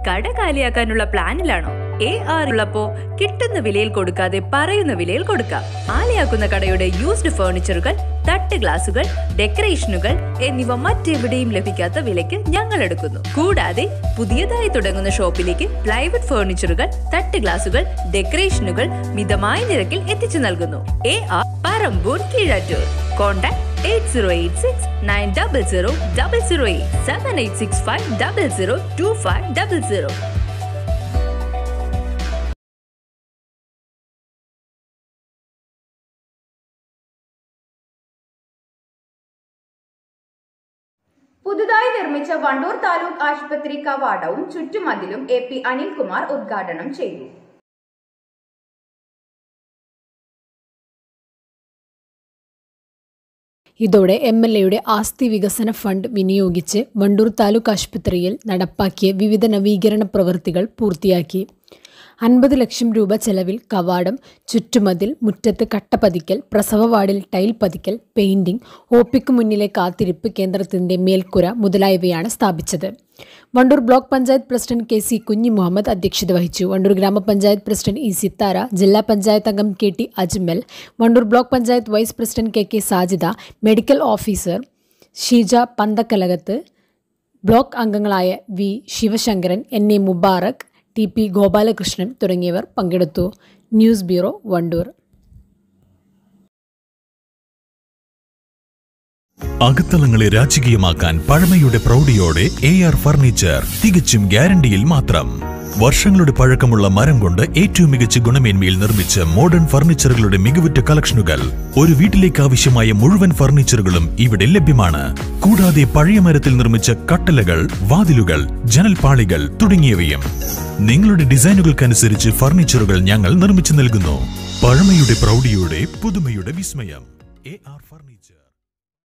കട കാലിയാക്കാനുള്ള പ്ലാനിലാണോ A R ഉള്ളപ്പോ കിട്ടുന്ന വിലയിൽ കൊടുക്കാതെ പറയുന്ന വിലയിൽ കൊടുക്കാം ആലിയാക്കുന്ന കടയുടെ യൂസ്ഡ് ഫർണിച്ചറുകൾ തട്ട് ഗ്ലാസുകൾ ഡെക്കറേഷനുകൾ എന്നിവ മറ്റെവിടെയും ലഭിക്കാത്ത വിലയ്ക്ക് ഞങ്ങൾ എടുക്കുന്നു കൂടാതെ പുതിയതായി തുടങ്ങുന്ന ഷോപ്പിലേക്ക് പ്ലൈവുഡ് ഫർണിച്ചറുകൾ തട്ട് ഗ്ലാസുകൾ ഡെക്കറേഷനുകൾ മിതമായ നിരക്കിൽ എത്തിച്ചു നൽകുന്നു A R Parambur Keezhattoor contact eight zero eight six nine double zero double zero eight seven eight six five double zero two five double zero പുതുതായി നിർമ്മിച്ച വണ്ടൂർ താലൂക്ക് ആശുപത്രി കവാടവും ചുറ്റുമതിലും എ പി അനിൽകുമാർ ഉദ്ഘാടനം ചെയ്തു ഇതോടെ എം എൽ എയുടെ ആസ്തി വികസന ഫണ്ട് വിനിയോഗിച്ച് വണ്ടൂർ താലൂക്ക് ആശുപത്രിയിൽ നടപ്പാക്കിയ വിവിധ നവീകരണ പ്രവൃത്തികൾ പൂർത്തിയാക്കി അൻപത് ലക്ഷം രൂപ ചെലവിൽ കവാടം ചുറ്റുമതിൽ മുറ്റത്ത് കട്ട പതിക്കൽ പ്രസവ വാർഡിൽ ടൈൽ പതിക്കൽ പെയിന്റിംഗ് ഒപിക്ക് മുന്നിലെ കാത്തിരിപ്പ് കേന്ദ്രത്തിന്റെ മേൽക്കുര മുതലായവയാണ് സ്ഥാപിച്ചത് Wandoor block panchayat president K C Kunhi Muhammad അധ്യക്ഷത വഹിച്ചു വണ്ടൂർ ഗ്രാമപഞ്ചായത്ത് പ്രസിഡന്റ് ഇ സിത്താര ജില്ലാ പഞ്ചായത്ത് അംഗം K T Ajmal Wandoor block panchayat vice president K K Sajida medical officer Sheeja Panthakkalakath block അംഗങ്ങളായ V Sivasankaran N A Mubarak T P Gopalakrishnan തുടങ്ങിയവർ പങ്കെടുത്തു ന്യൂസ് ബ്യൂറോ വണ്ടൂർ അകത്തളങ്ങളെ രാജകീയമാക്കാൻ പഴമയുടെ പ്രൗഢിയോടെ എ ആർ ഫർണിച്ചർ തികച്ചും ഗ്യാരണ്ടിയിൽ മാത്രം വർഷങ്ങളുടെ പഴക്കമുള്ള മരം കൊണ്ട് ഏറ്റവും മികച്ച ഗുണമേന്മയിൽ നിർമ്മിച്ച മോഡേൺ ഫർണിച്ചറുകളുടെ മികവുറ്റ കളക്ഷനുകൾ ഒരു വീട്ടിലേക്ക് ആവശ്യമായ മുഴുവൻ ഫർണിച്ചറുകളും ഇവിടെ ലഭ്യമാണ് കൂടാതെ പഴയ മരത്തിൽ നിർമ്മിച്ച കട്ടലകൾ വാതിലുകൾ ജനൽപാളികൾ തുടങ്ങിയവയും നിങ്ങളുടെ ഡിസൈനുകൾക്കനുസരിച്ച് ഫർണിച്ചറുകൾ ഞങ്ങൾ നിർമ്മിച്ചു നൽകുന്നു പഴമയുടെ പ്രൗഢിയോടെ പുതുമയുടെ വിസ്മയം എ ആർ ഫർണിച്ചർ